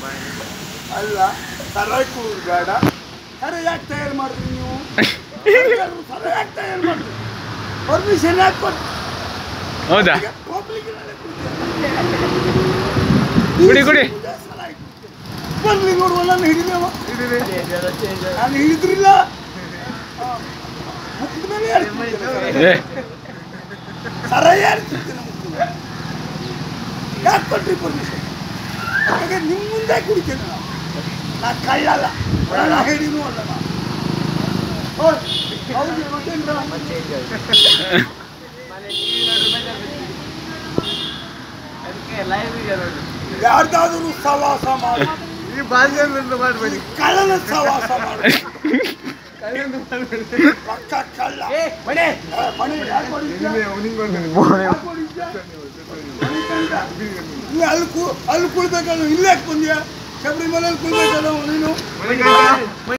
ಅಲ್ಲ ಸರಾಯಿ ಕೂರು ಬೇಡ ಸರ ಯಾಕೆ ತಯಾರು ಮಾಡಿದ್ರಿ ನೀವು ಸರ ಯಾಕೆ ತಯಾರು ಮಾಡಿದ್ರಿ ಪರ್ಮಿಷನ್ ಯಾಕೆ ಕೊಟ್ಟು ಹೌದಾ ಪಬ್ಲಿಕ್ ಕುಡಿ, ಕುಡಿ. ಬರ್ಲಿ ನೋಡುವ ನಾನು ಹಿಡಿದೇವ ನಾನು ಹಿಡಿದ್ರಿಲ್ಲ ಮುಖದ ಮೇಲೆ ಹೇಳ್ತಿದ್ದೇನೆ. ಏ ಸರ ಹೇಳ್ತಿದ್ದೇನೆ ಮುಖದ ಮೇಲೆ. ಯಾಕೆ ಕೊಟ್ರಿ ಪರ್ಮಿಷನ್ ಯಾಕೆ ನಿಮ್ಮ ಮುಂದೆ ಕುಡಿತೇನೆ ನಾನು ನಾ ಕಳ್ಳಲ್ಲ ಒಳ ಹಿಡಿನೂ ಅಲ್ಲ ನಾನು ಹೋಯ್, ಹೌದು ಮತ್ತೇನ್ರ? ಯಾರ್ದಾದ್ರೂ ಸವಾಸ ಮಾಡಿ ಈ ಬಾಲ್ಯವನ್ನು ಮಾಡಬೇಡಿ ಕಳ್ಳನ ಸವಾಸ ಮಾಡಿ ಪಕ್ಕ ಕಳ್ಳ ಏ, ಮಣಿ ಯಾಕ್ ಹೊಡಿತ್ಯಾ? ಯಾಕ್ ಹೊಡಿತ್ಯಾ? ಇಲ್ಲಿ ಅಲ್ಲಿ ಕೂ ಅಲ್ಲಿ ಕುಳ್ಬೇಕಲ್ಲ ಇಲ್ಲೇ ಯಾಕೆ ಬಂದ್ಯಾ ಶಬರಿಮಲೆಯಲ್ಲಿ ಕುಳ್ಬೇಕಲ್ಲ ನೀನು